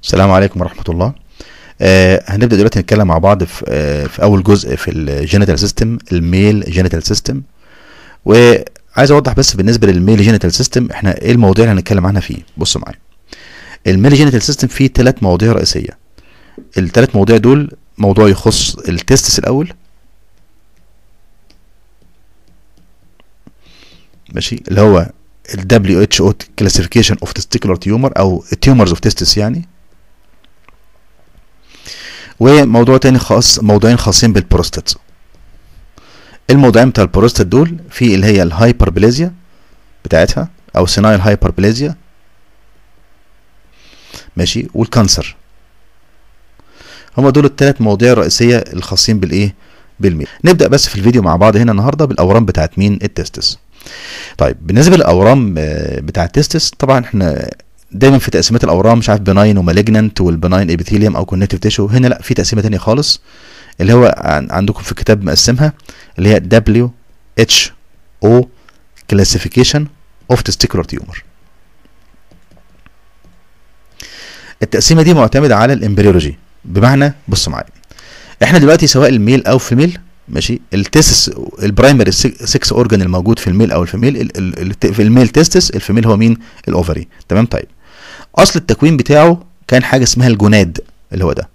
السلام عليكم ورحمة الله آه هنبدأ دلوقتي نتكلم مع بعض في, آه في أول جزء في الجينيتال سيستم الميل جينيتال سيستم وعايز أوضح بس بالنسبة للميل جينيتال سيستم احنا ايه المواضيع اللي هنتكلم عنها فيه بصوا معايا الميل جينيتال سيستم فيه ثلاث مواضيع رئيسية الثلاث مواضيع دول موضوع يخص التستس الأول ماشي اللي هو ال WHO classification of testicular tumor او tumors of testis يعني وموضوع تاني خاص موضوعين خاصين بالبروستات الموضوعين بتاع البروستات دول في اللي هي الهايبربليزيا بتاعتها او سينايل هايبربليزيا ماشي والكانسر هما دول الثلاث مواضيع الرئيسية الخاصين بالايه بالميل نبدأ بس في الفيديو مع بعض هنا النهاردة بالاورام بتاعت مين التستس طيب بالنسبه للاورام بتاع التستس طبعا احنا دايما في تقسيمات الاورام مش عارف بناين ومالجننت والبناين ابيثيليوم او كونكتيف تيشو هنا لا في تقسيمه تانية خالص اللي هو عندكم في الكتاب مقسمها اللي هي دبليو اتش او كلاسيفيكيشن اوف تستيكولار تيومر التقسيمه دي معتمده على الامبريولوجي بمعنى بصوا معايا احنا دلوقتي سواء الميل او فيميل ماشي التستس البرايمري 6 اورجان الموجود في الميل او الفيميل ال ال في الميل تستس الفيميل هو مين الاوفري تمام طيب اصل التكوين بتاعه كان حاجه اسمها الجوناد اللي هو ده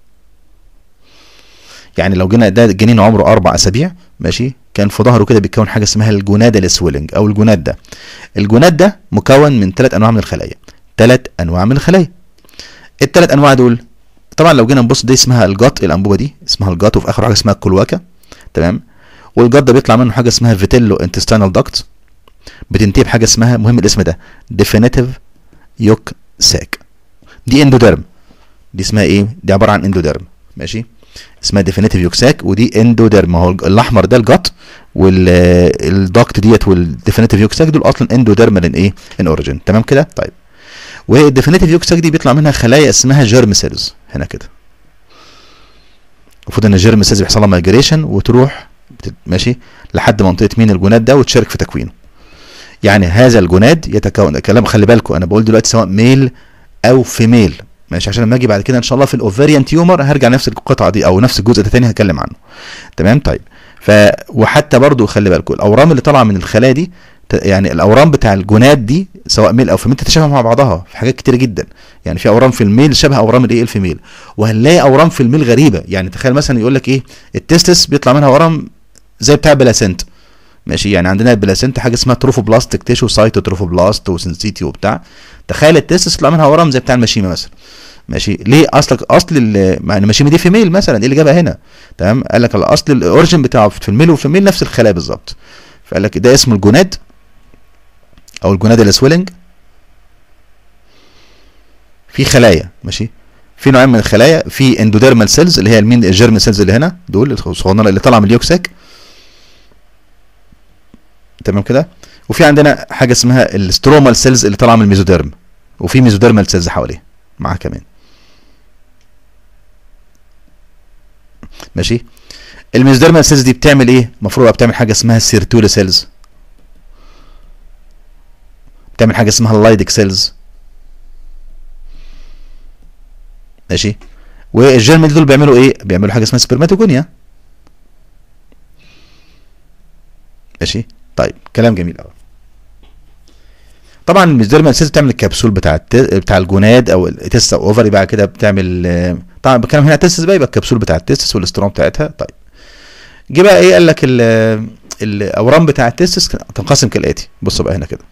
يعني لو جينا ده جنين عمره اربع اسابيع ماشي كان في ظهره كده بيتكون حاجه اسمها الجوناد السويلنج او الجوناد ده الجوناد ده مكون من ثلاث انواع من الخلايا ثلاث انواع من الخلايا الثلاث انواع دول طبعا لو جينا نبص دي اسمها الجات الانبوبه دي اسمها الجات وفي اخر حاجه اسمها الكلواكه تمام والجد ده بيطلع منه حاجه اسمها فيتيلو انتستينال داكت بتنتهي بحاجه اسمها مهم الاسم ده ديفينيتيف يوك ساك دي اندوديرم دي اسمها ايه دي عباره عن اندوديرم ماشي اسمها ديفينيتيف يوك ساك ودي اندوديرم هو الاحمر ده الجت والداكت ديت والديفينيتيف يوك ساك دول اصلا اندوديرمال ان ايه ان اوريجين تمام كده طيب والديفينيتيف يوك ساك دي بيطلع منها خلايا اسمها جيرم سيلز هنا كده المفروض ان الجيرم سيلز بيحصل لها مايجريشن وتروح ماشي لحد منطقه مين الجوناد ده وتشارك في تكوينه يعني هذا الجوناد يتكون كلام خلي بالكم انا بقول دلوقتي سواء ميل او فيميل ماشي عشان لما اجي بعد كده ان شاء الله في الاوفريان تيومر هرجع نفس القطعه دي او نفس الجزء ده تاني هتكلم عنه تمام طيب ف وحتى برضو خلي بالكم الاورام اللي طالعه من الخلايا دي يعني الاورام بتاع الجوناد دي سواء ميل او فيميل تتشابه مع بعضها في حاجات كتير جدا يعني في اورام في الميل شبه اورام الايه الفيميل وهنلاقي اورام في الميل غريبه يعني تخيل مثلا يقول لك ايه التستس بيطلع منها اورام زي بتاع بلاسنت ماشي يعني عندنا البلاسنت حاجه اسمها تروفوبلاستيك تيشو سايتو تروفوبلاست وسنسيتي وبتاع تخيل التستس يطلع منها ورم زي بتاع المشيمه مثلا ماشي ليه اصلك اصل المشيمه دي في ميل مثلا ايه اللي جابها هنا تمام قال لك الاصل الاوريجن بتاعه في الميل وفي الميل نفس الخلايا بالظبط فقال لك ده اسمه الجوناد او الجوناد السويلنج في خلايا ماشي في نوعين من الخلايا في اندوديرمال سيلز اللي هي المين الجيرم سيلز اللي هنا دول الصغننه اللي طالعه من اليوكساك تمام كده وفي عندنا حاجه اسمها السترومال سيلز اللي طالعه من الميزوديرم وفي ميزوديرمال سيلز حواليه معاها كمان ماشي الميزوديرمال سيلز دي بتعمل ايه المفروض بتعمل حاجه اسمها السيرتولي سيلز بتعمل حاجه اسمها اللايدك سيلز ماشي والجيرم دول بيعملوا ايه بيعملوا حاجه اسمها سبرماتوجونيا ماشي طيب كلام جميل قوي طبعا الميزوديرمال سيلز بتعمل الكبسول بتاع الت... بتاع الجوناد او التستس او اوفري بقى كده بتعمل طبعا بتكلم هنا تستس بقى يبقى الكبسول بتاع التستس والاستروم بتاعتها طيب جه بقى ايه قال لك الاورام بتاع التستس تنقسم كالاتي بصوا بقى هنا كده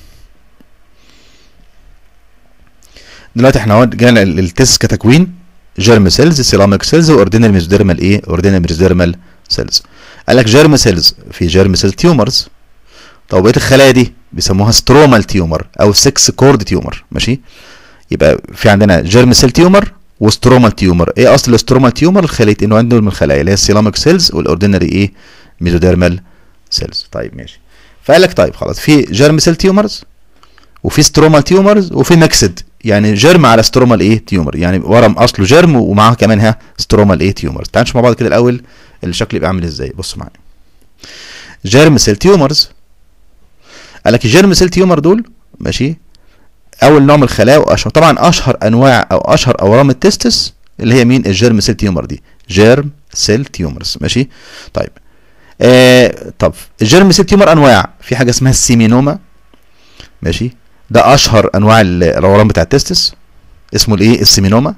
دلوقتي احنا اهو جينا التستس كتكوين جيرم سيلز سيراميك سيلز واوردينال ميزوديرمال ايه اوردينال ميزوديرمال سيلز قال لك جيرم سيلز في جيرم سيل تيومرز طب بقيه الخلايا دي بيسموها سترومال تيومر او 6 كورد تيومر ماشي يبقى في عندنا جيرم سيل تيومر وسترومال تيومر ايه اصل السترومال تيومر الخليتين نوعين دول من الخلايا اللي هي السيلاميك سيلز والاوردينري ايه ميزوديرمال سيلز طيب ماشي فقال لك طيب خلاص في جيرم سيل تيومرز وفي سترومال تيومرز وفي ميكسد يعني جيرم على سترومال ايه تيومر يعني ورم اصله جيرم ومعاه كمان ها سترومال ايه تيومر تعالوا نشوف مع بعض كده الاول الشكل يبقى عامل ازاي بصوا معايا جيرم سيل تيومرز قال لك الجيرم سيل تيومر دول ماشي اول نوع من الخلايا واشهر طبعا اشهر انواع او اشهر اورام التستس اللي هي مين الجيرم سيل تيومر دي جيرم سيل تيومرز ماشي طيب آه طب الجيرم سيل تيومر انواع في حاجه اسمها السيمينوما ماشي ده اشهر انواع ال- الاورام بتاع التستس اسمه الايه السيمينوما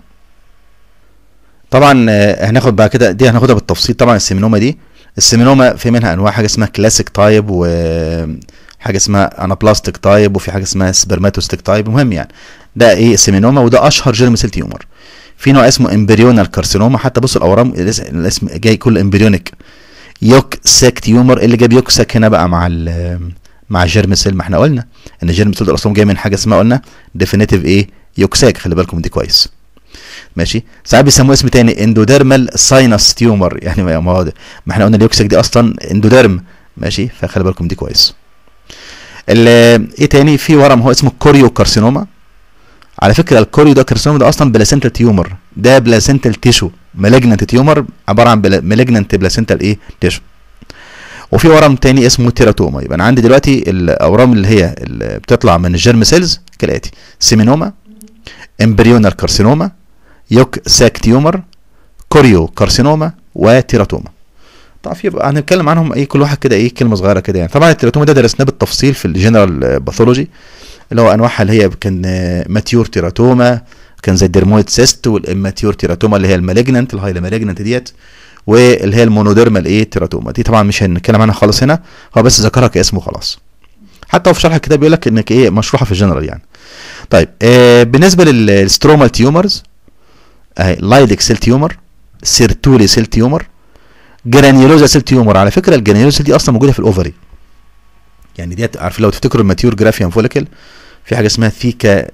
طبعا آه، هناخد بعد كده دي هناخدها بالتفصيل طبعا السيمينوما دي السيمينوما في منها انواع حاجه اسمها كلاسيك تايب وحاجه اسمها انابلاستيك تايب وفي حاجه اسمها سبرماتوستيك تايب المهم يعني ده ايه السيمينوما وده اشهر جيرم سيل تيومر في نوع اسمه امبريونال كارسينوما حتى بصوا الاورام الاس- الاسم جاي كله امبريونيك يوك ساك تيومر اللي جاب يوك ساك هنا بقى مع ال مع الجيرم سيل ما احنا قلنا ان الجيرم سيل ده اصلا جاي من حاجه اسمها قلنا ديفينيتيف ايه يوك ساك خلي بالكم دي كويس ماشي ساعات بيسموه اسم تاني اندوديرمال ساينس تيومر يعني ما ما هو ده- ما احنا قلنا اليوكسك دي اصلا اندوديرم ماشي فخلي بالكم دي كويس ال- ايه تاني في ورم هو اسمه كوريو كارسينوما على فكره الكوريو ده كارسينوما ده اصلا بلاسنتال تيومر ده بلاسنتال تيشو مالجننت تيومر عباره عن مالجننت بلاسنتال ايه تيشو وفي ورم تاني اسمه تيراتوما يبقى انا عندي دلوقتي الاورام اللي هي اللي بتطلع من الجيرم سيلز كالاتي سيمينوما امبريونال كارسينوما يوك ساك تيومر كوريو كارسينوما وتيراتوما طبعا في بقى هنتكلم عنهم ايه كل واحد كده ايه كلمه صغيره كده يعني طبعا التيراتوما ده درسناه بالتفصيل في الجنرال باثولوجي اللي هو انواعها اللي هي كان ماتيور تيراتوما كان زي الديرمويد سيست والاماتيور تيراتوما اللي هي المالجننت الهايلي مالجننت ديت واللي هي المونوديرمال ايه تيراتوما دي طبعا مش هنتكلم عنها خالص هنا هو بس ذكرها كاسمه خلاص حتى هو في شرح الكتاب بيقول لك انك ايه مشروحه في الجنرال يعني طيب آه بالنسبه للسترومال تيومرز اهي لايدك سيل تيومر سيرتولي سيل تيومر جرانيولوزا سيل تيومر على فكره الجرانيولوزا دي اصلا موجوده في الاوفري يعني ديت عارف لو تفتكروا الماتيور جرافيان فوليكل في حاجه اسمها ثيكا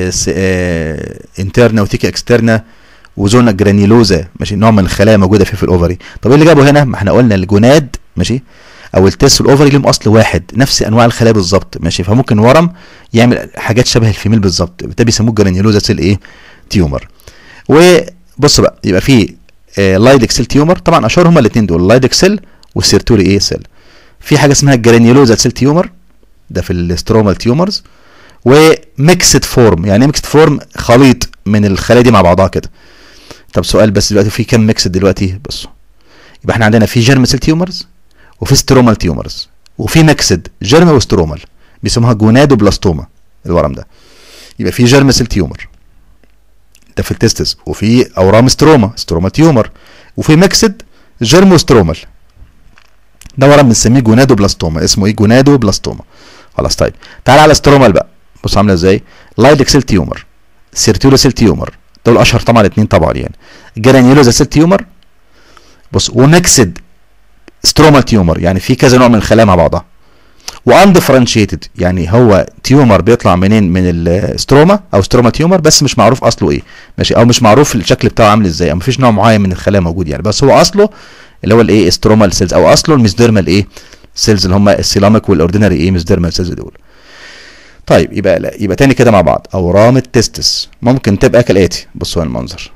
انترنا وثيكا اكسترنا وزونا جرانيولوزا ماشي نوع من الخلايا موجوده فيه في الاوفري طب ايه اللي جابه هنا ما احنا قلنا الجوناد ماشي او التس والاوفري لهم اصل واحد نفس انواع الخلايا بالظبط ماشي فممكن ورم يعمل حاجات شبه الفيميل بالظبط ده بيسموه جرانيولوزا سيل ايه تيومر وبص بقى يبقى في لايدك سيل تيومر طبعا اشهر هما الاثنين دول لايدك سيل والسيرتولي ايه سيل في حاجه اسمها جرانيولوزا سيل تيومر ده في الاسترومال تيومرز وميكسد فورم يعني ايه ميكسد فورم خليط من الخلايا دي مع بعضها كده طب سؤال بس دلوقتي في كام ميكسد دلوقتي بصوا يبقى احنا عندنا في جيرم سيل تيومرز وفي سترومال تيومرز وفي ميكسد جيرم وسترومال بيسموها جونادوبلاستوما الورم ده يبقى في جيرم سيل تيومر ده في التستس وفي اورام ستروما ستروما تيومر وفي ميكسد جيرم وسترومال ده ورم بنسميه جونادوبلاستوما اسمه ايه جونادوبلاستوما خلاص طيب تعال على سترومال بقى بص عامله ازاي لايدك سيل تيومر سيرتولو سيل تيومر دول اشهر طبعا الاثنين طبعا يعني جرانيولوزا سيل تيومر بص وميكسد سترومال تيومر يعني في كذا نوع من الخلايا مع بعضها واندفرنشيتد يعني هو تيومر بيطلع منين من الستروما او ستروما تيومر بس مش معروف اصله ايه ماشي او مش معروف الشكل بتاعه عامل ازاي او مفيش نوع معين من الخلايا موجود يعني بس هو اصله اللي هو الايه سترومال سيلز او اصله الميزديرمال ايه سيلز اللي هم السيلاميك والاوردينري ايه ميزديرمال سيلز دول طيب يبقى لا يبقى تاني كده مع بعض اورام التستس ممكن تبقى كالاتي بصوا على المنظر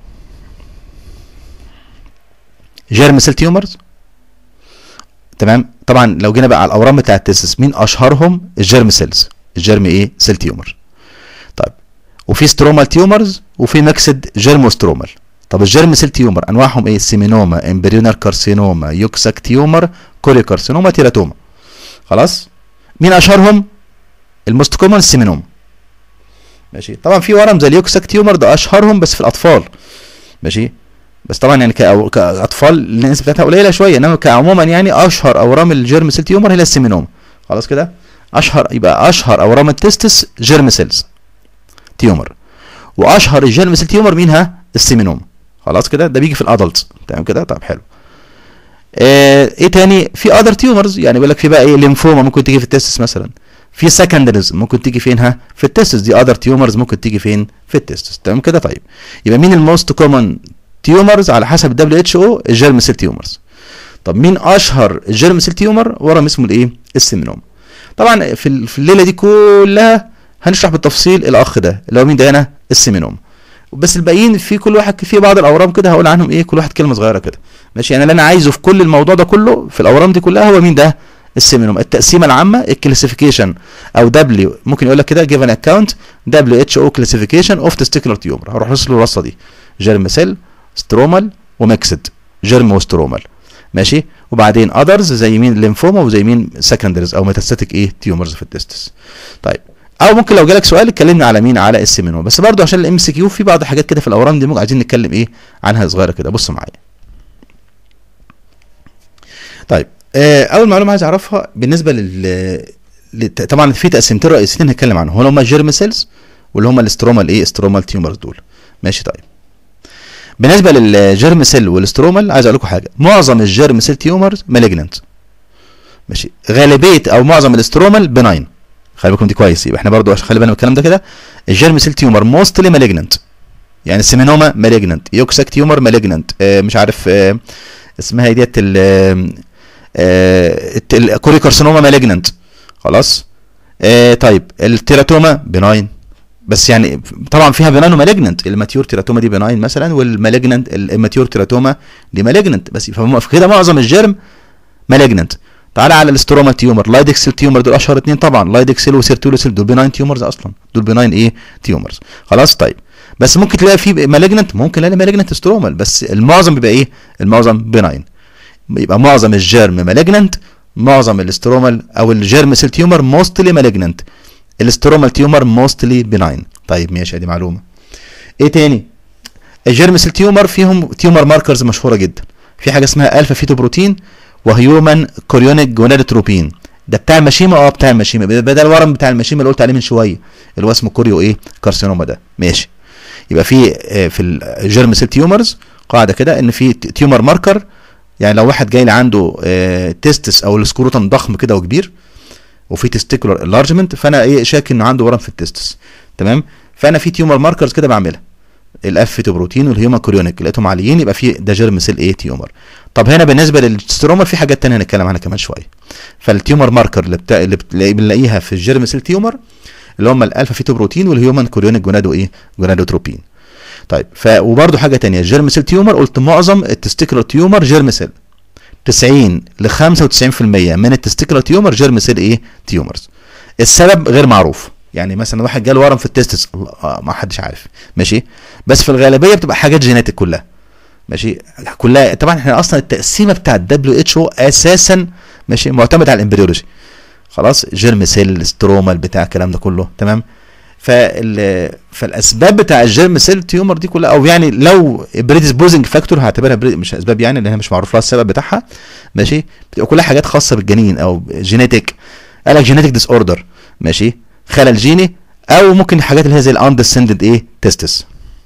جيرم سيل تيومرز تمام طبعا لو جينا بقى على الاورام بتاع التستس مين اشهرهم الجيرم سيلز الجيرم ايه سيل تيومر طيب وفي سترومال تيومرز وفي ميكسد جيرم وسترومال طب الجيرم سيل تيومر انواعهم ايه سيمينوما امبريونال كارسينوما يوكساك تيومر كوري كارسينوما تيراتوما خلاص مين اشهرهم الموست كومن السيمينوما ماشي طبعا في ورم زي اليوكساك تيومر ده اشهرهم بس في الاطفال ماشي بس طبعا يعني كأو... كاطفال النسبه بتاعتها قليله شويه انما كعموما يعني اشهر اورام الجيرم سيل تيومر هي السيمينوما خلاص كده اشهر يبقى اشهر اورام التستس جيرم سيلز تيومر واشهر الجيرم سيل تيومر مين ها السيمينوما خلاص كده ده بيجي في الادلتس تمام كده طب حلو آه ايه تاني في اذر تيومرز يعني بيقول لك في بقى ايه ليمفوما ممكن تيجي في التستس مثلا في سكندريز ممكن تيجي فين ها في التستس دي اذر تيومرز ممكن تيجي فين في التستس تمام كده طيب يبقى مين الموست كومن تيومرز على حسب الدبليو اتش او الجيرم سيل تيومرز طب مين اشهر الجيرم سيل تيومر ورم اسمه الايه السيمينوم طبعا في في الليله دي كلها هنشرح بالتفصيل الاخ ده اللي هو مين ده هنا السيمينوم بس الباقيين في كل واحد في بعض الاورام كده هقول عنهم ايه كل واحد كلمه صغيره كده ماشي يعني اللي انا عايزه في كل الموضوع ده كله في الاورام دي كلها هو مين ده السيمينوما التقسيمه العامه الكلاسيفيكيشن او دبليو ممكن يقول لك كده جيفن اكونت دبليو اتش او كلاسيفيكيشن اوف تستيكولار تيومر هروح له الرصه دي جيرم سيل سترومال وميكسد جيرم وسترومال ماشي وبعدين اذرز زي مين الليمفوما وزي مين سكندريز او ميتاستاتيك ايه تيومرز في التستس طيب او ممكن لو جالك سؤال اتكلمنا على مين على السيمينوما بس برضو عشان الام سي كيو في بعض الحاجات كده في الاورام دي ممكن عايزين نتكلم ايه عنها صغيره كده بص معايا طيب آه اول معلومه عايز اعرفها بالنسبه لل لت- طبعا في تقسيمتين رئيسيتين هنتكلم عنهم اللي هم الجيرم سيلز واللي هم الاسترومال ايه استرومال تيومرز دول ماشي طيب بالنسبه للجيرم سيل والاسترومال عايز اقول لكم حاجه معظم الجيرم سيل تيومرز مالجننت ماشي غالبيه او معظم الاسترومال بناين خلي بالكم دي كويس يبقى احنا برضو عشان خلي بالنا من الكلام ده كده الجيرم سيل تيومر موستلي مالجننت يعني السيمينوما مالجننت يوكساك تيومر مالجننت آه مش عارف آه اسمها ايه ديت ال آه الت- الكوري كارسينوما مالجننت خلاص آه طيب التيراتوما بناين بس يعني طبعا فيها بناين ومالجننت الماتيور تيراتوما دي بناين مثلا والمالجننت الماتيور تيراتوما دي مالجننت بس فهم- كده معظم الجيرم مالجننت تعالى على الاستروما تيومر لايدكسل تيومر دول اشهر اتنين طبعا لايدكسل وسيرتولوسل دول بناين تيومرز اصلا دول بناين ايه تيومرز خلاص طيب بس ممكن تلاقي في مالجننت ممكن تلاقي مالجننت استرومال بس المعظم بيبقى ايه المعظم بناين يبقى معظم الجيرم مالجننت معظم الاسترومال او الجيرم سيل تيومر موستلي مالجننت الاسترومال تيومر موستلي بناين طيب ماشي ادي معلومه ايه تاني الجيرم سيل تيومر فيهم تيومر ماركرز مشهوره جدا في حاجه اسمها الفا فيتو بروتين وهيومن كوريونيك جونادوتروبين ده بتاع المشيمه اه بتاع المشيمه ده الورم بتاع المشيمه اللي قلت عليه من شويه اللي هو اسمه كوريو ايه كارسينوما ده ماشي يبقى في آه، في الجيرم سيل تيومرز قاعده كده ان في ت- تيومر ماركر يعني لو واحد جاي لي عنده آه، تستس او السكروتم ضخم كده وكبير وفي تستيكولار انلارجمنت فانا ايه شاك انه عنده ورم في التستس تمام فانا في تيومر ماركرز كده بعملها الاف بروتين والهيومن كوريونيك لقيتهم عاليين يبقى في ده جيرم سيل ايه تيومر طب هنا بالنسبه للستروما في حاجات تانية هنتكلم عنها كمان شويه فالتيومر ماركر اللي, بتا... اللي بت- اللي بنلاقيها في الجيرم سيل تيومر اللي هم الالفا فيتو بروتين والهيومن كوريونيك جونادو ايه جونادوتروبين طيب ف وبرده حاجه تانية الجيرم سيل تيومر قلت معظم التستيكولار تيومر جيرم سيل 90 ل 95% من التستيكولار تيومر جيرم سيل ايه تيومرز السبب غير معروف يعني مثلا واحد جاله ورم في التستس الله آه، ما حدش عارف ماشي بس في الغالبيه بتبقى حاجات جينيتك كلها ماشي كلها طبعا احنا اصلا التقسيمه بتاع الدبليو اتش او اساسا ماشي معتمد على الامبريولوجي خلاص جيرم سيل ستروما بتاع الكلام ده كله تمام فال فالاسباب بتاع الجيرم سيل تيومر دي كلها او يعني لو بريدسبوزنج فاكتور هعتبرها بريد مش اسباب يعني لانها مش معروف لها السبب بتاعها ماشي بتبقى كلها حاجات خاصه بالجنين او جينيتك قال لك جينيتك ديس اوردر ماشي خلل جيني او ممكن الحاجات اللي هي زي الاندسندد ايه تيستس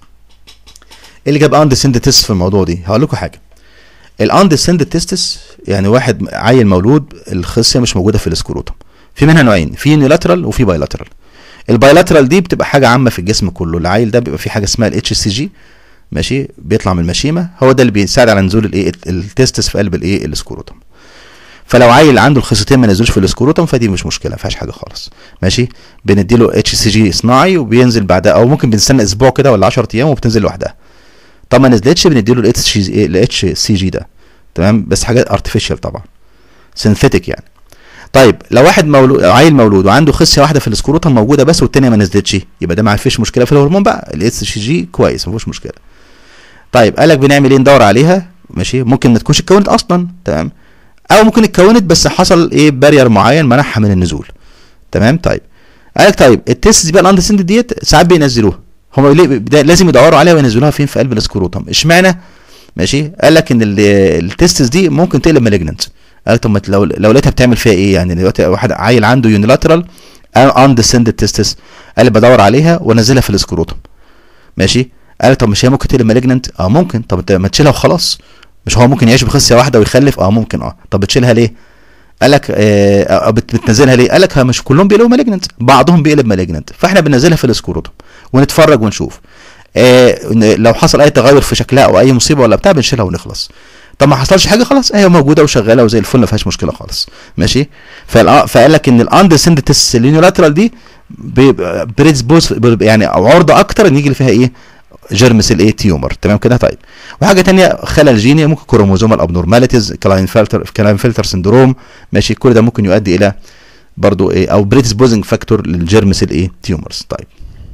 ايه اللي جاب اندسندد تيست في الموضوع دي هقول لكم حاجه الاندسندد تيستس يعني واحد عيل مولود الخصيه مش موجوده في السكروتم في منها نوعين في يونيلاترال وفي بايلاترال البايلاترال دي بتبقى حاجه عامه في الجسم كله العيل ده بيبقى فيه حاجه اسمها الاتش سي جي ماشي بيطلع من المشيمه هو ده اللي بيساعد على نزول الايه التستس في قلب الايه السكروتم فلو عيل عنده الخصيتين ما نزلوش في السكروتم فدي مش مشكله ما فيهاش حاجه خالص ماشي بنديله اتش سي جي صناعي وبينزل بعدها او ممكن بنستنى اسبوع كده ولا 10 ايام وبتنزل لوحدها طب ما نزلتش بنديله الاتش الاتش سي جي ده تمام بس حاجات ارتفيشال طبعا سينثيتيك يعني طيب لو واحد مولود عيل مولود وعنده خصيه واحده في السكروتم موجوده بس والتانيه ما نزلتش يبقى ده ما فيش مشكله في الهرمون بقى الاتش سي جي كويس ما فيهوش مشكله طيب قال لك بنعمل ايه ندور عليها ماشي ممكن ما تكونش اتكونت اصلا تمام او ممكن اتكونت بس حصل ايه بارير معين منعها من النزول تمام طيب قال لك طيب التست دي بقى الاندسند ديت ساعات بينزلوها هم ليه ده لازم يدوروا عليها وينزلوها فين في قلب السكروتم اشمعنى ماشي قال لك ان التستس دي ممكن تقلب مالجننت قال لك طب ما لو لو لقيتها بتعمل فيها ايه يعني دلوقتي واحد عيل عنده يونيلاترال اندسندد تستس قال لي بدور عليها وانزلها في السكروتم ماشي قال لك طب مش هي ممكن تقلب مالجننت اه ممكن طب انت ما تشيلها وخلاص مش هو ممكن يعيش بخصيه واحده ويخلف اه ممكن اه طب بتشيلها ليه قال لك آه بت- بتنزلها ليه قال لك ها مش كلهم بيقلبوا مالجننت بعضهم بيقلب مالجننت فاحنا بننزلها في السكروتم ونتفرج ونشوف آه لو حصل اي تغير في شكلها او اي مصيبه ولا بتاع بنشيلها ونخلص طب ما حصلش حاجه خلاص هي موجوده وشغاله وزي الفل ما فيهاش مشكله خالص ماشي فالآ- فقال لك ان الاندسند تيست اليونيلاترال دي بريدسبوز يعني او عرضه اكتر ان يجي فيها ايه جيرم سيل ايه تيومر تمام كده طيب وحاجه تانية خلل جيني ممكن كروموزومال ابنورماليتيز كلاين فلتر كلاين فلتر سندروم ماشي كل ده ممكن يؤدي الى برضو ايه او بريدسبوزنج فاكتور للجيرم سيل ايه تيومرز طيب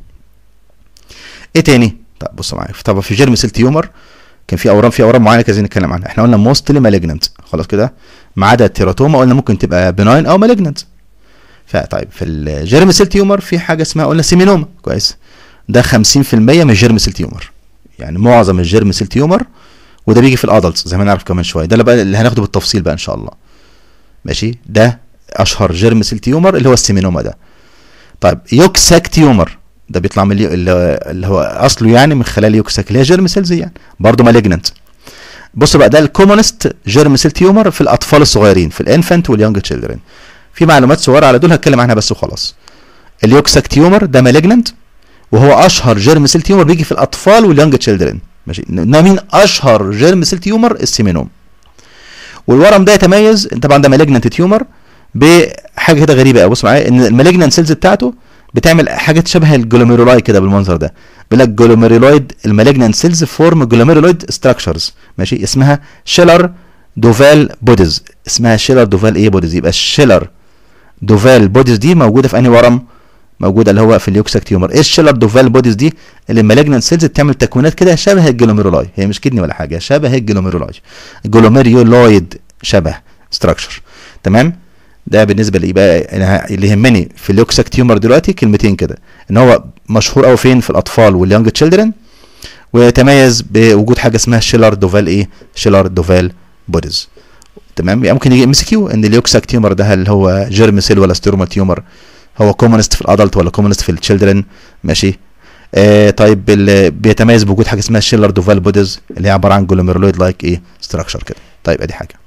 ايه تاني طب بصوا معايا طب في جيرم سيل تيومر كان في اورام في اورام معينه عايزين نتكلم عنها احنا قلنا موستلي مالجننت خلاص كده ما عدا التيراتوما قلنا ممكن تبقى بناين او مالجننت فطيب في الجيرم سيل تيومر في حاجه اسمها قلنا سيمينوما كويس ده 50% من الجيرم سيل تيومر يعني معظم الجيرم سيل تيومر وده بيجي في الادلتس زي ما نعرف كمان شويه ده اللي بقى اللي هناخده بالتفصيل بقى ان شاء الله ماشي ده اشهر جيرم سيل تيومر اللي هو السيمينوما ده طيب يوكساك تيومر ده بيطلع من اليو- اللي اللي هو اصله يعني من خلال يوكساك اللي هي جيرم سيلز يعني برضه مالجننت بص بقى ده الكومونست جيرم سيل تيومر في الاطفال الصغيرين في الانفانت واليونج تشيلدرن في معلومات صغيره على دول هتكلم عنها بس وخلاص اليوكساك تيومر ده مالجننت وهو اشهر جيرم سيل تيومر بيجي في الاطفال واليونج تشيلدرن ماشي انما مين اشهر جيرم سيل تيومر السيمينوم والورم ده يتميز طبعا ده مالجننت تيومر بحاجه كده غريبه قوي بص معايا ان المالجننت سيلز بتاعته بتعمل حاجات شبه الجلوميرولاي كده بالمنظر ده بيقول لك جلوميرولايد المالجننت سيلز فورم جلوميرولايد ستراكشرز ماشي اسمها شيلر دوفال بوديز اسمها شيلر دوفال ايه بوديز يبقى الشيلر دوفال بوديز دي موجوده في انهي ورم موجوده اللي هو في اليوكساك تيومر ايه الشيلر دوفال بوديز دي اللي المالجننت سيلز بتعمل تكوينات كده شبه الجلوميرولاي هي مش كدني ولا حاجه شبه الجلوميرولاي جلوميريولايد شبه ستراكشر تمام ده بالنسبه لي بقى أنا اللي يهمني في اليوكساك تيومر دلوقتي كلمتين كده ان هو مشهور قوي فين في الاطفال واليونج تشيلدرن ويتميز بوجود حاجه اسمها شيلر دوفال ايه شيلر دوفال بوديز تمام يعني ممكن يجي ام سي كيو ان اليوكساك تيومر ده هل هو جيرم سيل ولا ستيروما تيومر هو كومونست في الادلت ولا كومونست في التشيلدرن ماشي آه طيب ال- بيتميز بوجود حاجه اسمها شيلر دوفال بوديز اللي هي عباره عن جلوميرولويد لايك ايه ستراكشر كده طيب ادي حاجه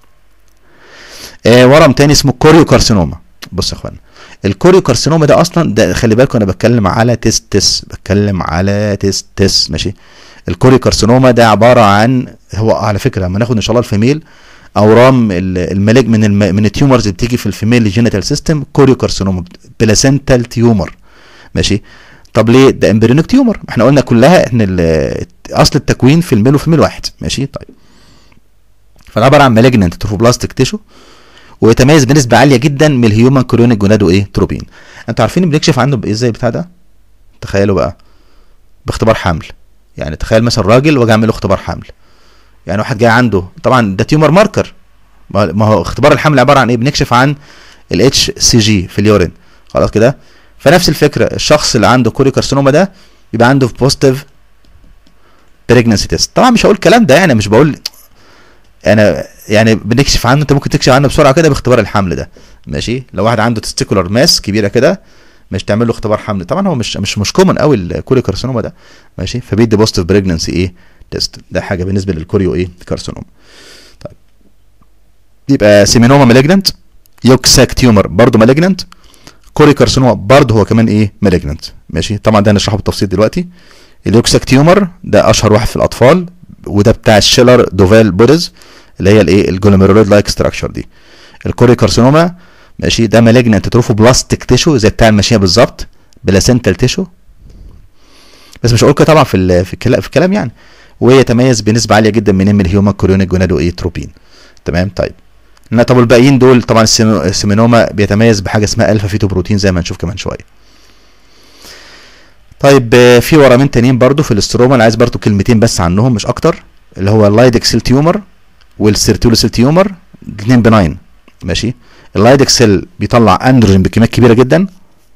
آه ورم تاني اسمه كوريو كارسينوما بص يا اخوانا الكوريو كارسينوما ده اصلا ده خلي بالكم انا بتكلم على تستس بتكلم على تستس ماشي الكوريو كارسينوما ده عباره عن هو على فكره لما ناخد ان شاء الله الفيميل اورام ال- الملك من الم من التيومرز اللي بتيجي في الفيميل جينيتال سيستم كوريو كارسينوما بلاسنتال تيومر ماشي طب ليه ده امبريونيك تيومر احنا قلنا كلها ان ال- اصل التكوين في الميل وفي الميل واحد ماشي طيب فده عباره عن مالجننت تروفوبلاستيك تيشو ويتميز بنسبه عاليه جدا من الهيومن كوريونيك جونادو ايه تروبين انتوا عارفين بنكشف عنه بايه ازاي بتاع ده تخيلوا بقى باختبار حمل يعني تخيل مثلا راجل واجي اعمل له اختبار حمل يعني واحد جاي عنده طبعا ده تيومر ماركر ما ما هو اختبار الحمل عباره عن ايه بنكشف عن الاتش سي جي في اليورين خلاص كده فنفس الفكره الشخص اللي عنده كوري كارسينوما ده يبقى عنده بوزيتيف بريجنسي تيست طبعا مش هقول الكلام ده يعني مش بقول انا يعني بنكشف عنه انت ممكن تكشف عنه بسرعه كده باختبار الحمل ده ماشي لو واحد عنده تستيكولار ماس كبيره كده مش تعمل له اختبار حمل طبعا هو مش مش مش كومن قوي الكوري كارسينوما ده ماشي فبيدي بوزيتيف بريجنسي ايه تيست ده حاجه بالنسبه للكوريو ايه كارسينوما طيب يبقى سيمينوما مالجننت يوكساك تيومر برضه مالجننت كوري كارسينوما برضه هو كمان ايه مالجننت ماشي طبعا ده هنشرحه بالتفصيل دلوقتي اليوكساك تيومر ده اشهر واحد في الاطفال وده بتاع الشيلر دوفال بوديز اللي هي الايه الجلوميرولويد لايك ستراكشر دي الكوري كارسينوما ماشي ده مالجننت تروفوبلاستيك تيشو زي بتاع الماشيه بالظبط بلاسنتال تيشو بس مش هقول كده طبعا في ال- في الكلام في الكلام يعني ويتميز بنسبه عاليه جدا من من الهيومن كوريونيك جونادو ايه تروبين تمام طيب لا طب الباقيين دول طبعا السيمو- السيمينوما بيتميز بحاجه اسمها الفا فيتو بروتين زي ما هنشوف كمان شويه طيب آه، في ورمين تانيين برضو في الاستروما انا عايز برضو كلمتين بس عنهم مش اكتر اللي هو اللايدك سيل تيومر والسيرتولو سيل تيومر الاثنين بناين ماشي اللايدك سيل بيطلع اندروجين بكميات كبيره جدا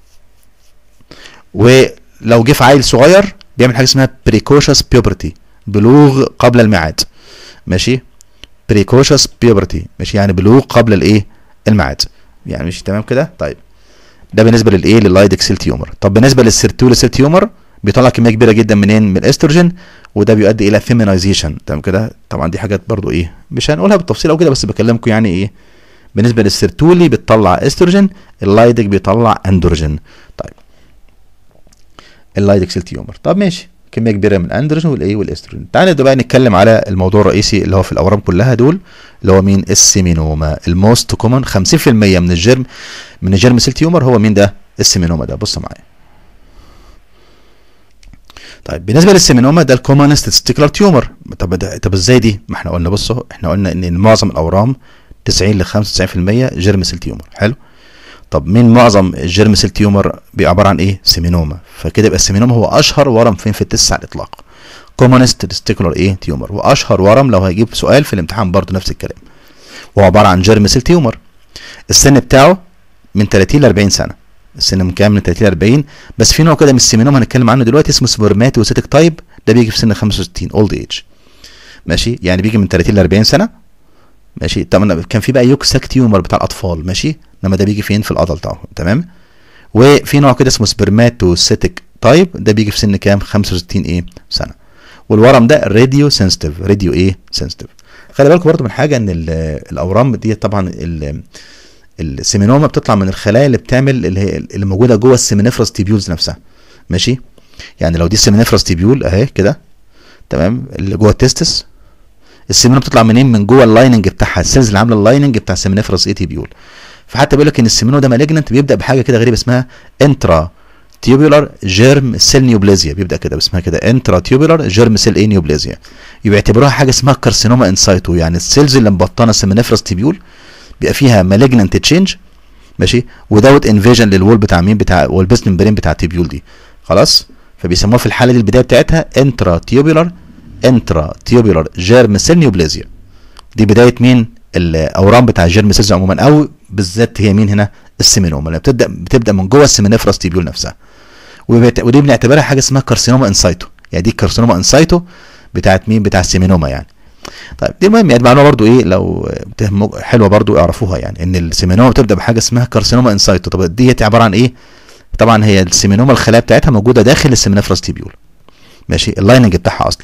ولو جه في عيل صغير بيعمل حاجه اسمها بريكوشس بيوبرتي بلوغ قبل الميعاد ماشي بريكوشس بيوبرتي ماشي يعني بلوغ قبل الايه الميعاد يعني مش تمام كده طيب ده بالنسبه للايه لللايدك سيل تيومر طب بالنسبه للسيرتولو سيل تيومر بيطلع كميه كبيره جدا منين من الاستروجين وده بيؤدي الى فيمينايزيشن تمام كده طبعا دي حاجات برضو ايه مش هنقولها بالتفصيل او كده بس بكلمكم يعني ايه بالنسبه للسيرتولي بتطلع استروجين اللايدك بيطلع اندروجين طيب اللايدك سيل تيومر طب ماشي كميه كبيره من الاندروجين والايه والاستروجين تعالى نبدا بقى نتكلم على الموضوع الرئيسي اللي هو في الاورام كلها دول اللي هو مين السيمينوما الموست كومن 50% من الجرم من الجرم سيل تيومر هو مين ده السيمينوما ده بص معايا طيب بالنسبه للسيمينوما ده الكومنست تستيكولار تيومر طب ده طب ازاي دي ما احنا قلنا بصوا احنا قلنا ان معظم الاورام 90 ل 95% جيرم سيل تيومر حلو طب مين معظم الجيرم سيل تيومر بيبقى عباره عن ايه سيمينوما فكده يبقى السيمينوما هو اشهر ورم فين في التس على الاطلاق كومنست تستيكولار ايه تيومر واشهر ورم لو هيجيب سؤال في الامتحان برضه نفس الكلام وهو عباره عن جيرم سيل تيومر السن بتاعه من 30 ل 40 سنه السن من كام من 30 ل 40 بس في نوع كده من السيمينوما هنتكلم عنه دلوقتي اسمه سبرماتوسيتك تايب ده بيجي في سن 65 اولد ايج ماشي يعني بيجي من 30 ل 40 سنه ماشي طبعا كان في بقى يوكساك تيومر بتاع الاطفال ماشي انما ده بيجي فين في الادلت اهو تمام وفي نوع كده اسمه سبرماتوسيتك تايب ده بيجي في سن كام 65 ايه سنه والورم ده راديو سنسيتيف راديو ايه سنسيتيف خلي بالكم برضو من حاجه ان الاورام دي طبعا السيمينوما بتطلع من الخلايا اللي بتعمل اللي هي اللي موجوده جوه السيمينيفرس تيبيولز نفسها ماشي يعني لو دي السيمينيفرس تيبيول اهي كده تمام اللي جوه التستس السيمينوما بتطلع منين من جوه اللايننج بتاعها السيلز اللي عامله اللايننج بتاع السيمينيفرس اي تيبيول فحتى بيقول لك ان السيمينو ده مالجننت بيبدا بحاجه كده غريبه اسمها انترا تيوبولار جيرم سيل نيوبلازيا بيبدا كده باسمها كده انترا تيوبولار جيرم سيل اي نيوبلازيا يبقى يعتبروها حاجه اسمها كارسينوما انسايتو يعني السيلز اللي مبطنه السيمينيفرس تيبيول بيبقى فيها مالجننت تشينج ماشي ودوت انفيجن للوول بتاع مين بتاع والبيست ممبرين بتاع التيبيول دي خلاص فبيسموها في الحاله دي البدايه بتاعتها انترا تيوبولار انترا تيوبولار جيرم سيل نيوبلازيا دي بدايه مين الاورام بتاع الجيرم سيلز عموما او بالذات هي مين هنا السيمينوما اللي بتبدا بتبدا من جوه السيمينيفرس تيبيول نفسها ودي بنعتبرها حاجه اسمها كارسينوما انسايتو يعني دي كارسينوما انسايتو بتاعت مين بتاع السيمينوما يعني طيب دي المهم يعني معلومه برضو ايه لو حلوه برضو اعرفوها يعني ان السيمينوما بتبدا بحاجه اسمها كارسينوما انسايتو طب دي عباره عن ايه طبعا هي السيمينوما الخلايا بتاعتها موجوده داخل السيمينيفرس تيبيول ماشي اللايننج بتاعها اصلا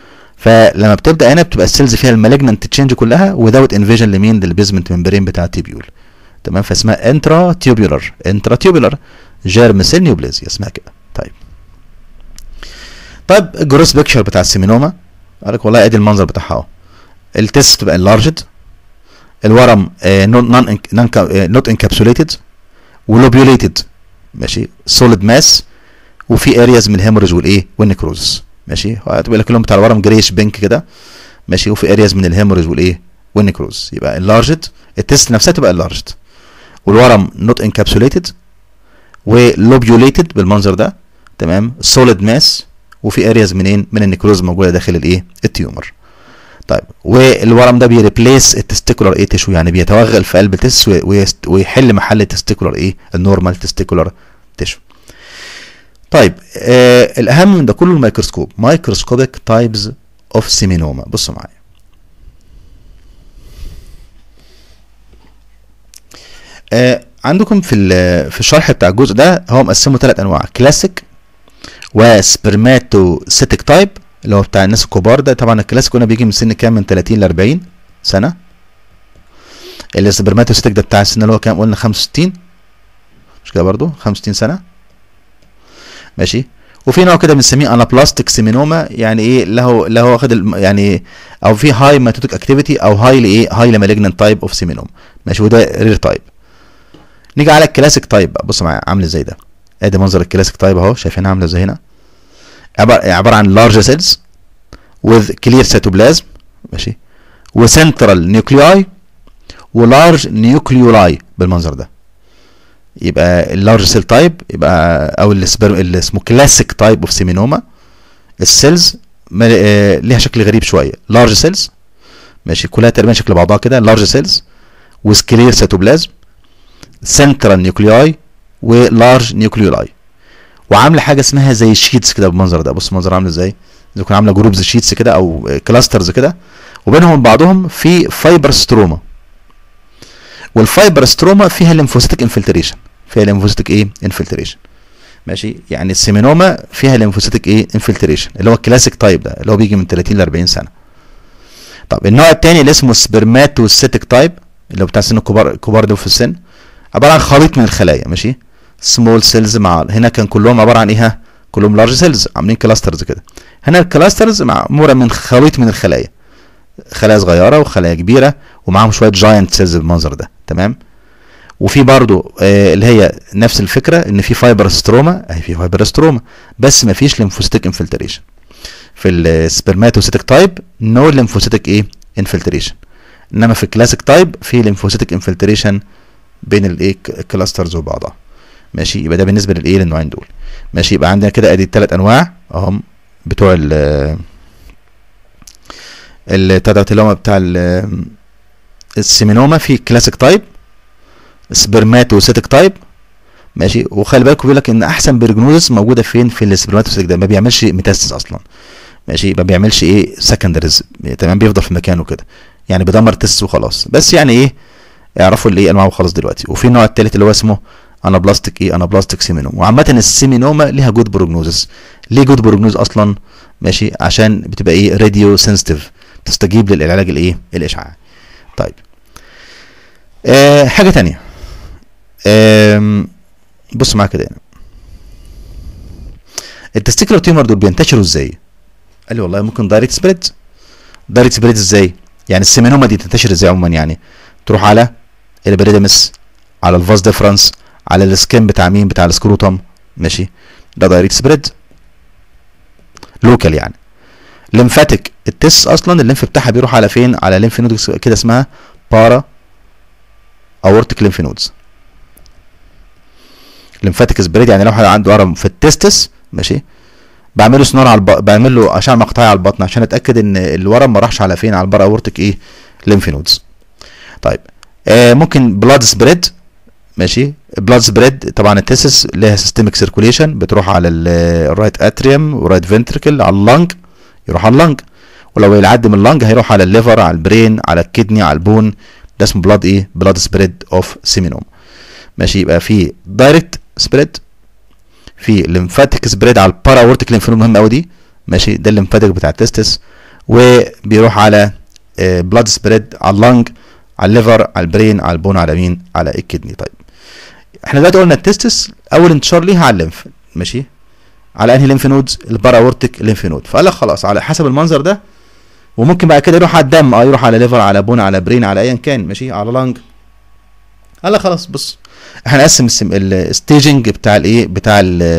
فلما بتبدا هنا بتبقى السيلز فيها المالجننت تشينج كلها ودوت انفيجن لمين للبيزمنت ممبرين بتاع التيبيول تمام فاسمها انترا تيوبولار انترا تيوبولار جيرم سيل نيوبلازيا اسمها كده طيب طيب الجروس بيكشر بتاع السيمينوما قال لك والله ادي المنظر بتاعها اهو التست تبقى انلارجد الورم نون نوت انكابسوليتد ولوبيوليتد ماشي سوليد ماس وفي ارياز من الهيموريج والايه والنكروز ماشي هتبقى لك اللون بتاع الورم جريش بينك كده ماشي وفي ارياز من الهيموريج والايه والنكروز يبقى انلارجد التست نفسها تبقى انلارجد والورم نوت انكابسوليتد ولوبيوليتد بالمنظر ده تمام سوليد ماس وفي ارياز منين من النكروز موجوده داخل الايه التيومر طيب والورم ده بيريبليس التستيكولار ايه تشو يعني بيتوغل في قلب التس ويحل محل التستيكولار ايه النورمال تستيكولار تشو طيب آه الاهم من ده كله الميكروسكوب مايكروسكوبيك تايبز اوف سيمينوما بصوا معايا آه عندكم في في الشرح بتاع الجزء ده هو مقسمه ثلاث انواع كلاسيك وسبرماتوسيتك تايب اللي هو بتاع الناس الكبار ده طبعا الكلاسيك قلنا بيجي من سن كام من 30 ل 40 سنه السبرماتوسيتك ده بتاع السن اللي هو كام قلنا 65 مش كده برضو 65 سنه ماشي وفي نوع كده بنسميه انابلاستيك سيمينوما يعني ايه له له واخد يعني او في هاي ماتوتيك اكتيفيتي او هاي لايه هاي لمالجنت تايب اوف سيمينوما ماشي وده رير تايب نيجي على الكلاسيك تايب بقى بص معايا عامل ازاي ده ادي منظر الكلاسيك تايب اهو شايفينها عامله ازاي هنا عباره عن لارج سيلز with clear cytoplasm ماشي وسنترال نيوكلياي ولارج نيوكليولاي بالمنظر ده يبقى اللارج سيل تايب يبقى او السبرم اللي اسمه كلاسيك تايب اوف سيمينوما السيلز ليها شكل غريب شويه لارج سيلز ماشي كلها تقريبا شكل بعضها كده لارج سيلز with clear cytoplasm سنترال نيوكلياي ولارج نيوكليولاي وعامله حاجه اسمها زي شيتس كده بالمنظر ده بص المنظر عامل ازاي زي تكون عامله جروبز شيتس كده او كلاسترز كده وبينهم بعضهم في فايبر ستروما والفايبر ستروما فيها ليمفوسيتك انفلتريشن فيها ليمفوسيتك ايه انفلتريشن ماشي يعني السيمينوما فيها ليمفوسيتك ايه انفلتريشن اللي هو الكلاسيك تايب ده اللي هو بيجي من 30 ل 40 سنه طب النوع الثاني اللي اسمه سبرماتوسيتك تايب اللي هو بتاع السن الكبار الكبار دول في السن عباره عن خليط من الخلايا ماشي سمول سيلز مع هنا كان كلهم عباره عن ايه كلهم لارج سيلز عاملين كلاسترز كده هنا الكلاسترز معموله من خليط من الخلايا خلايا صغيره وخلايا كبيره ومعاهم شويه جاينت سيلز بالمنظر ده تمام وفي برضو آه اللي هي نفس الفكره ان في فايبر ستروما اهي في فايبر ستروما بس ما فيش ليمفوسيتك انفلتريشن في السبرماتوسيتك تايب نو ليمفوسيتك ايه انفلتريشن انما في الكلاسيك تايب في ليمفوسيتك انفلتريشن بين الايه الكلاسترز وبعضها ماشي يبقى ده بالنسبه للايه للنوعين دول ماشي يبقى عندنا كده ادي الثلاث انواع اهم بتوع ال التداتيلوما بتاع السيمينوما في كلاسيك تايب سبرماتوسيتك تايب ماشي وخلي بالكم بيقول لك ان احسن برجنوزس موجوده فين في السبرماتوسيتك ده ما بيعملش ميتاستس اصلا ماشي ما بيعملش ايه سكندريز تمام بيفضل في مكانه كده يعني بيدمر تست وخلاص بس يعني ايه اعرفوا اللي ايه انواعه خلاص دلوقتي وفي النوع الثالث اللي هو اسمه انابلاستيك ايه انابلاستيك سيمينوما وعامه السيمينوما ليها جود بروجنوزس ليه جود بروجنوز اصلا ماشي عشان بتبقى ايه راديو سنسيتيف تستجيب للعلاج الايه الاشعاعي طيب آه حاجه تانية آه بص معايا كده هنا التستيكولار تيومر دول بينتشروا ازاي قال لي والله ممكن دايركت سبريد دايركت سبريد ازاي يعني السيمينوما دي تنتشر ازاي عموما يعني تروح على البريدمس على الفاز ديفرنس على السكين بتاع مين بتاع السكروتوم ماشي ده دايركت سبريد لوكال يعني ليمفاتيك التس اصلا الليمف بتاعها بيروح على فين على ليمف نود كده اسمها بارا اورتيك ليمف نودز ليمفاتيك سبريد يعني لو واحد عنده ورم في التستس ماشي بعمل له سنار على الب... بعمل له اشعه مقطعيه على البطن عشان اتاكد ان الورم ما راحش على فين على البارا اورتيك ايه ليمف نودز طيب آه ممكن بلاد سبريد ماشي بلاد سبريد طبعا التسس ليها سيستميك سيركوليشن بتروح على الرايت اتريوم ورايت فنتركل على اللنج يروح على اللنج ولو يعدي من اللنج هيروح على الليفر على البرين على الكدني على البون ده اسمه بلاد ايه بلاد سبريد اوف سيمينوم ماشي يبقى في دايركت سبريد في ليمفاتيك سبريد على البارا اورتيك ليمفنود مهم قوي دي ماشي ده الليمفاتيك بتاع التستس وبيروح على بلاد سبريد على اللنج على الليفر على البرين على البون على مين على الكدني طيب احنا دلوقتي قلنا التستس اول انتشار ليها على الليمف ماشي على انهي ليمف نودز البارا اورتيك ليمف نود فقال لك خلاص على حسب المنظر ده وممكن بعد كده يروح على الدم اه يروح على ليفر على بون على برين على ايا كان ماشي على لانج قال لك خلاص بص احنا نقسم الستيجنج بتاع الايه بتاع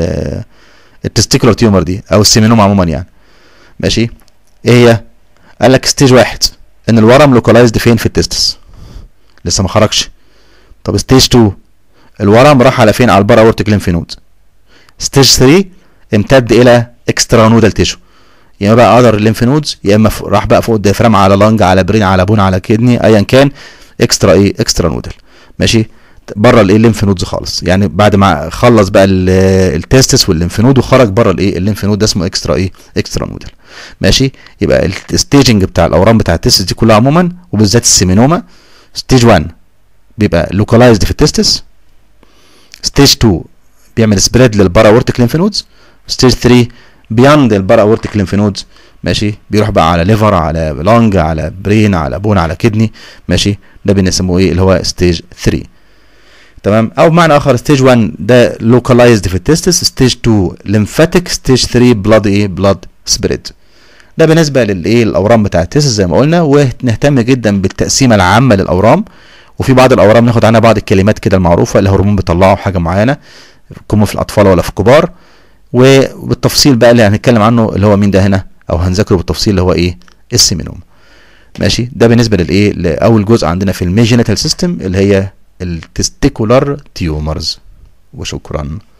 التستيكولار تيومر دي او السيمينوم عموما يعني ماشي ايه هي قال لك ستيج واحد ان الورم لوكالايزد فين في التستس لسه ما خرجش طب ستيج 2 الورم راح على فين على البارا اورتيك ليمف نود ستيج 3 امتد الى اكسترا نودال تيشو يا اما بقى اذر الليمف نودز يا اما راح بقى فوق الديافرام على لانج على برين على بون على كدني ايا كان اكسترا ايه اكسترا نودال ماشي بره الايه الليمف نودز خالص يعني بعد ما خلص بقى التستس والليمف نود وخرج بره الايه الليمف نود ده اسمه اكسترا ايه اكسترا نودال ماشي يبقى الستيجنج بتاع الاورام بتاع التستس دي كلها عموما وبالذات السيمينوما ستيج 1 بيبقى لوكالايزد في التستس ستيج 2 بيعمل سبريد للبارا اورتيك ليمف نودز ستيج 3 بياند البارا اورتيك ليمف نودز ماشي بيروح بقى على ليفر على لونج على برين على بون على كدني ماشي ده بنسموه ايه اللي هو ستيج 3 تمام او بمعنى اخر ستيج 1 ده لوكالايزد في التستس ستيج 2 ليمفاتيك ستيج 3 بلاد ايه بلاد سبريد ده بالنسبه للايه الاورام بتاع التستس زي ما قلنا ونهتم جدا بالتقسيمه العامه للاورام وفي بعض الاورام ناخد عنها بعض الكلمات كده المعروفه اللي هرمون بيطلعوا حاجه معينه يكون في الاطفال ولا في الكبار وبالتفصيل بقى اللي هنتكلم عنه اللي هو مين ده هنا او هنذاكره بالتفصيل اللي هو ايه السيمينوم ماشي ده بالنسبه للايه لاول جزء عندنا في الميجينيتال سيستم اللي هي التستيكولار تيومرز وشكرا